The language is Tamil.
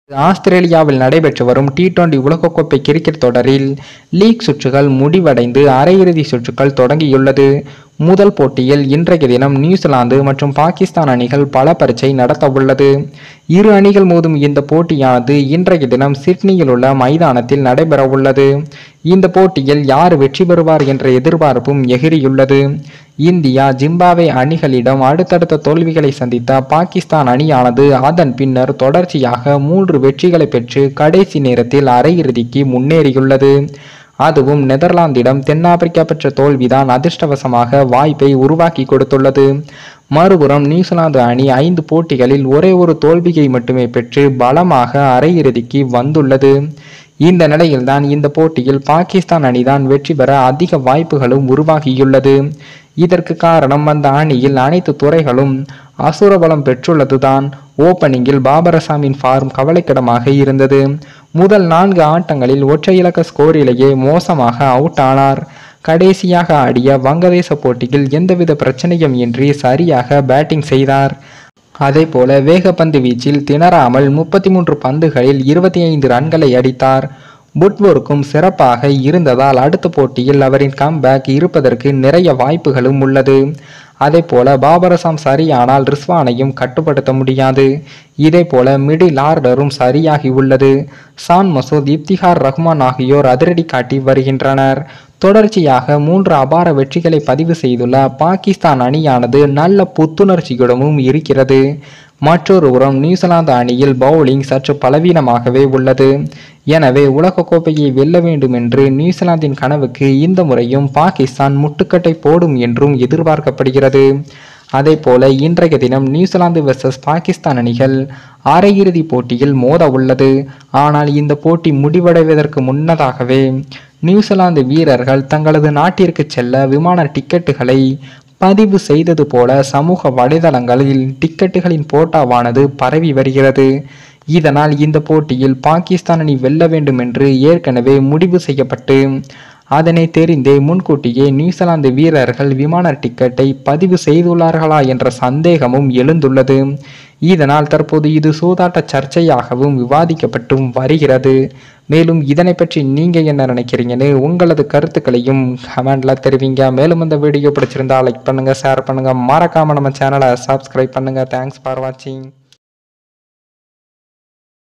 ஆஸ்திரேலியாவில் நடைபெற்று வரும் டி டுவெண்டி உலகக்கோப்பை கிரிக்கெட் தொடரில் லீக் சுற்றுகள் முடிவடைந்து அரையிறுதி சுற்றுகள் தொடங்கியுள்ளது முதல் போட்டியில் இன்றைய தினம் நியூசிலாந்து மற்றும் பாகிஸ்தான் அணிகள் பல பரீட்சை நடத்தவுள்ளது இரு அணிகள் மோதும் இந்த போட்டியானது இன்றைய தினம் சிட்னியில் உள்ள மைதானத்தில் நடைபெறவுள்ளது இந்த போட்டியில் யார் வெற்றி பெறுவார் என்ற எதிர்பார்ப்பும் எகிரியுள்ளது இந்தியா ஜிம்பாவே அணிகளிடம் அடுத்தடுத்த தோல்விகளை சந்தித்த பாகிஸ்தான் அணியானது அதன் பின்னர் தொடர்ச்சியாக மூன்று வெற்றிகளை பெற்று கடைசி நேரத்தில் அரையிறுதிக்கு முன்னேறியுள்ளது அதுவும் நெதர்லாந்திடம் தென்னாப்பிரிக்கா பெற்ற தோல்விதான் அதிர்ஷ்டவசமாக வாய்ப்பை உருவாக்கி கொடுத்துள்ளது மறுபுறம் நியூசிலாந்து அணி ஐந்து போட்டிகளில் ஒரே ஒரு தோல்வியை மட்டுமே பெற்று பலமாக அரையிறுதிக்கு வந்துள்ளது இந்த நிலையில்தான் இந்த போட்டியில் பாகிஸ்தான் அணிதான் வெற்றி பெற அதிக வாய்ப்புகளும் உருவாகியுள்ளது இதற்கு காரணம் அந்த அணியில் அனைத்து துறைகளும் அசுரபலம் பெற்றுள்ளதுதான் ஓப்பனிங்கில் பாபர் அசாமின் ஃபார்ம் கவலைக்கிடமாக இருந்தது முதல் நான்கு ஆட்டங்களில் ஒற்றை இலக்க ஸ்கோரிலேயே மோசமாக அவுட் ஆனார் கடைசியாக ஆடிய வங்கதேச போட்டியில் எந்தவித பிரச்சனையும் இன்றி சரியாக பேட்டிங் செய்தார் அதேபோல வேகப்பந்து வீச்சில் திணறாமல் முப்பத்தி மூன்று பந்துகளில் இருபத்தி ஐந்து ரன்களை அடித்தார் புட்வொர்க்கும் சிறப்பாக இருந்ததால் அடுத்த போட்டியில் அவரின் கம்பேக் இருப்பதற்கு நிறைய வாய்ப்புகளும் உள்ளது அதே போல பாபரசாம் சரியானால் ரிஸ்வானையும் கட்டுப்படுத்த முடியாது இதே போல மிடில் ஆர்டரும் சரியாகி உள்ளது சான் மசூத் இப்திகார் ரஹ்மான் ஆகியோர் அதிரடி காட்டி வருகின்றனர் தொடர்ச்சியாக மூன்று அபார வெற்றிகளை பதிவு செய்துள்ள பாகிஸ்தான் அணியானது நல்ல புத்துணர்ச்சியுடனும் இருக்கிறது மற்றொரு புறம் நியூசிலாந்து அணியில் பவுலிங் சற்று பலவீனமாகவே உள்ளது எனவே உலகக்கோப்பையை வெல்ல வேண்டும் என்று நியூசிலாந்தின் கனவுக்கு இந்த முறையும் பாகிஸ்தான் முட்டுக்கட்டை போடும் என்றும் எதிர்பார்க்கப்படுகிறது அதே போல இன்றைய தினம் நியூசிலாந்து வெர்சஸ் பாகிஸ்தான் அணிகள் அரையிறுதி போட்டியில் மோத உள்ளது ஆனால் இந்த போட்டி முடிவடைவதற்கு முன்னதாகவே நியூசிலாந்து வீரர்கள் தங்களது நாட்டிற்கு செல்ல விமான டிக்கெட்டுகளை பதிவு செய்தது போல சமூக வலைதளங்களில் டிக்கெட்டுகளின் போட்டாவானது பரவி வருகிறது இதனால் இந்த போட்டியில் பாகிஸ்தான் அணி வெல்ல வேண்டும் என்று ஏற்கனவே முடிவு செய்யப்பட்டு அதனை தெரிந்தே முன்கூட்டியே நியூசிலாந்து வீரர்கள் விமான டிக்கெட்டை பதிவு செய்துள்ளார்களா என்ற சந்தேகமும் எழுந்துள்ளது இதனால் தற்போது இது சூதாட்ட சர்ச்சையாகவும் விவாதிக்கப்பட்டும் வருகிறது மேலும் இதனை பற்றி நீங்க என்ன நினைக்கிறீங்கன்னு உங்களது கருத்துக்களையும் கமெண்ட்ல தெரிவிங்க மேலும் இந்த வீடியோ பிடிச்சிருந்தா லைக் பண்ணுங்க ஷேர் பண்ணுங்க மறக்காம நம்ம சேனலை சப்ஸ்கிரைப் பண்ணுங்க தேங்க்ஸ் ஃபார் வாட்சிங்